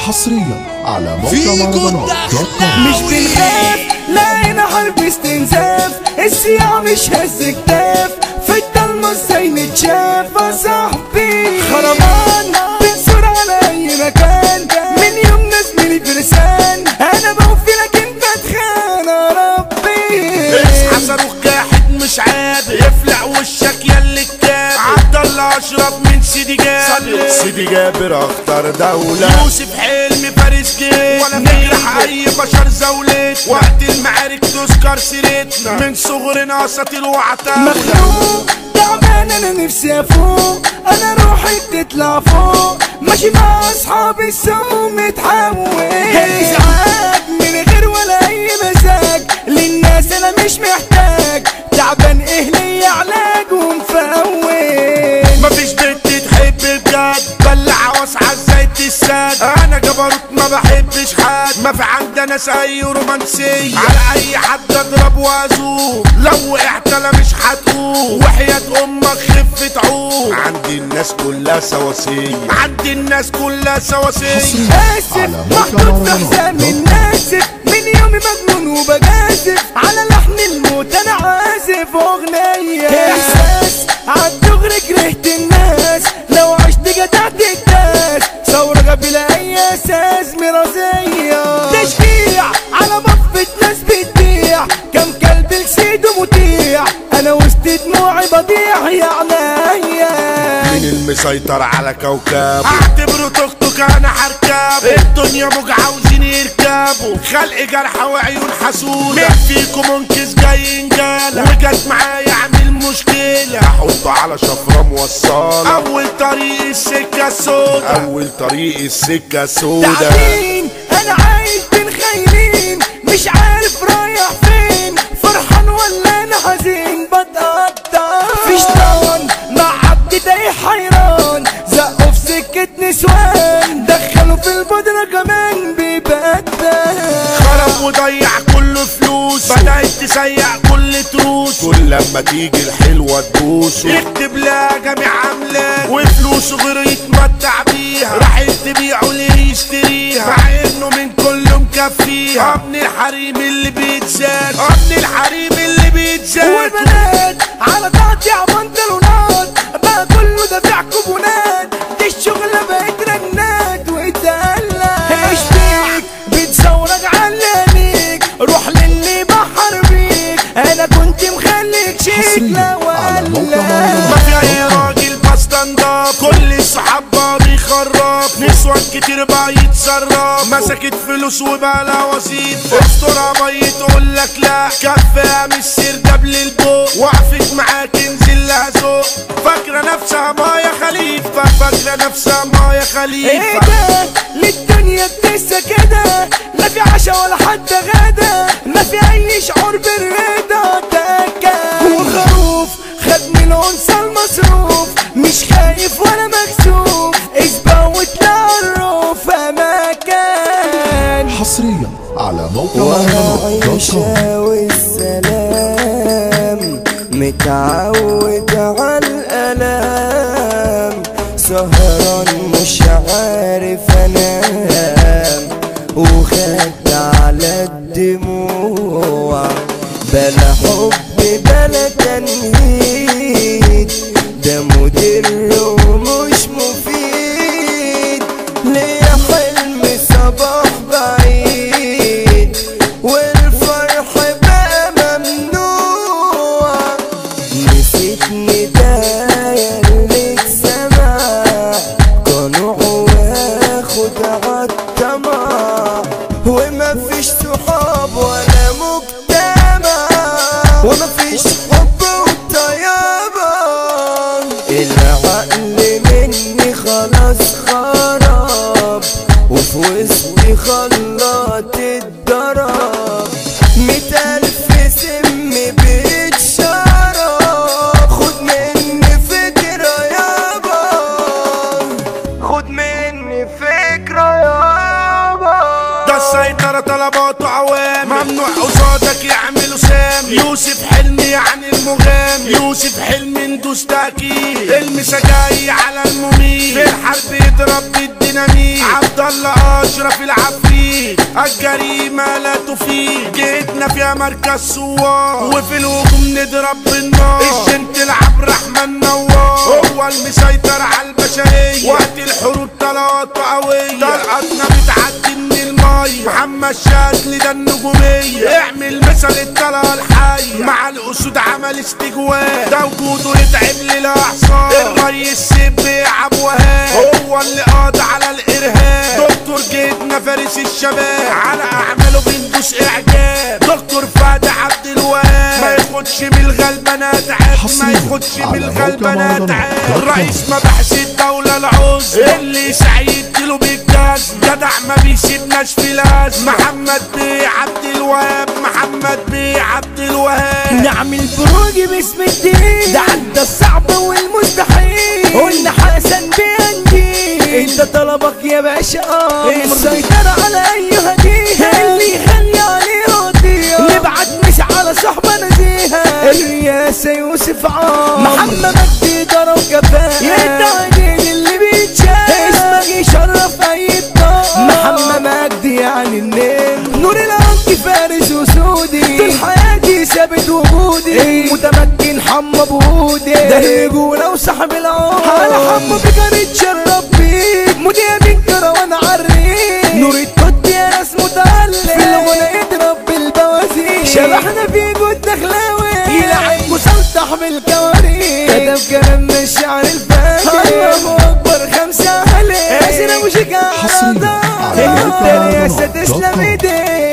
حصريا على موقع فيكو مهرجانات دوت كوم مش بنخاف لا هنا حرب استنزاف السياح مش هز كتاف في الضلمة ازاي نتشاف يا صاحبي خربان بنصور على اي مكان من يوم نازلين فرسان انا بوفي لكن بتخان يا ربي اصحى صاروخ جاحد مش عادي يفلع وشك ياللي الكاب عبد الله اشرب من سيدي جابر سيدي جابر اختار دولة يوسف حلمي فارس جيت ولا نجرح اي بشر زولت وقت المعارك تذكر سيرتنا من صغرنا اساطير وعتاولة مخنوق تعبان انا نفسي افوق انا روحي بتطلع فوق ماشي مع اصحابي السوق متحول ازعاج من غير ولا اي مزاج للناس انا مش محتاج تعبان ايه ليا علاج ومفوت مفيش بنت تحب بجد بلع واسعى زي الساد انا جبروت ما بحبش حد ما في عندنا اي رومانسية على اي حد اضرب وازوق لو وقعت انا مش هتقوم وحياة امك خف تعوق عندي الناس كلها سواسية عندي الناس كلها سواسية اسف على موقع محطوط في مهرجانات حزام دوت كوم. الناسف من يومي مجنون وبجازف على لحن الموت انا عازف اغنية احساس عالدغري كرهت الناس لو عشت جدعت الناس ثورة بلا اي اساس مرازية تشجيع على بفة ناس بتبيع كم كلب لسيده مطيع انا وسط دموعي بضيع يا عينيا مين المسيطر على كوكب اعتبره توك توك انا هركب الدنيا موج عاوزين يركبوا خلق جرحى وعيون حسودة مين فيكم منكس جاي انجالة وجت معايا عامل مشكلة احطه على شفرة موصلة اول طريق السكة السودا اول طريق السكة سودا تعبين انا عايش بين خاينين مش عارف رايح فين فرحان ولا انا حزين بتقطع في شيطان مع عبد تايه حيران زقوا في سكة نسوان دخلوا في البودرة كمان بيبدل خرب وضيع كل فلوس بدأت تسيع كل تروس كل لما تيجي الحلوة تبوسه يكتب لها جميع عملاك وفلوسه غير يتمتع بيها راح تبيعه ليه يشتريها مع انه من كله مكفيها ابن الحريم اللي بيتزاد ابن الحريم اللي بيتزاد والبنات على تقطيع بنطلونات بقى كله دافع كوبونات دي الشغلة بقت رنات واتقلق ايش فيك بتصورك علانيك روح للي بحر بيك انا كنت مخليك شيك لا حصرياً على موقع ولا مهرجانات. ما في اي راجل بستاند اب كل الصحاب بقى بيخرب نسوان كتير بقى يتصرف مسكت فلوس وبقى لها وظيفه استرها ميت تقول لك لا كفاها مش سير قبل البوق وقفت معاك انزل لها ذوق فاكره نفسها مايا خليفه فاكره نفسها مايا ايه خليفه ده للدنيا بتنسى كده لا في عشا ولا حتى غدا ما في اي شعور بالرضا تكا وخروف خد من الانثى المصروف مش خايف ولا مكسوف اسبق وتعرف اماكن حصريا على موقع مهرجانات دوت كوم وعيشة والسلام متعود على الألام سهران مش عارف أنام وخد على الدموع بلا حب بلا تنهيد ده مدر ومش مفيد ليا حلم صباح بعيد والفرح بقى ممنوع نسيت ندايا اللي اتسمع قنوع واخد عالطمع ومفيش صحاب ولا مجتمع ومفيش حب وطيابة العقل مني خلاص خراب وفي وسطي خلاط الضرب مية ألف سم بيتشرب خد مني فكرة يابا خد مني فكرة يابا ده السيطرة طلباته عوام ممنوع قصادك يعملوا سام يوسف حلمي يعني المغام سامي يوسف حلم ندوس تأكيد المسجاي على المميت في الحرب يضرب بالديناميت عبد الله اشرف العفريت الجريمة لا تفيد جيتنا فيها مركز سوار وفي الهجوم نضرب بالنار الجنت العب رحمن نوار هو المسيطر على البشرية وقت الحروب طلقات قوية طلقاتنا بتعدي من المية محمد شاذلي ده النجومية اعمل مثل الطلقة الحية مع الاسود عمل استجواب ده وجوده يتعب للاعصاب الريس سيب بيلعب وهاب هو اللي قاضي على الارهاب دكتور جيتنا فارس الشباب على اعماله بندوس اعجاب دكتور فهد عبد الوهاب ما ياخدش من الغلبانات عيب ما حصرياً ياخدش من على الغلبانات موقع عيب مهرجانات. رئيس مباحث الدولة العز اللي سعيد له بالجاز جدع ما بيسيبناش في لاز محمد بيه عبد الوهاب محمد بيه عبد الوهاب نعمل بروج باسم الدين ده عدى الصعب والمستحيل قلنا حسن بيندي انت طلبك يا باشا اه مسيطر على اي هديه اللي يخلي عليه راضيه نبعت مش على صحبه نزيهه الرئاسه يوسف عام محمد مجدي ضرب كفاءه يدعي اللي بيتشاف اسمك يشرف اي بطاقه محمد مجدي يعني النيل نور العمق فارس وسودي طول حياتي ثابت وجودي متمكن حمى بودي ده رجولة وصاحب العمر على حمى بكر اتشرف بيك مذيع بنكرة وانا عريك نور التوت يا ناس متعلق في الغنى يضرب بالبوازيك شبحنا في جود دخلاوي يلعب مسلطح بالكوارث كتب كلام من الشعر الفاجر الله اكبر خمسة عليه ياسر ابو شجاع حصرياً على موقع الرياسة مهرجانات دوت تسلم كوم. ايديك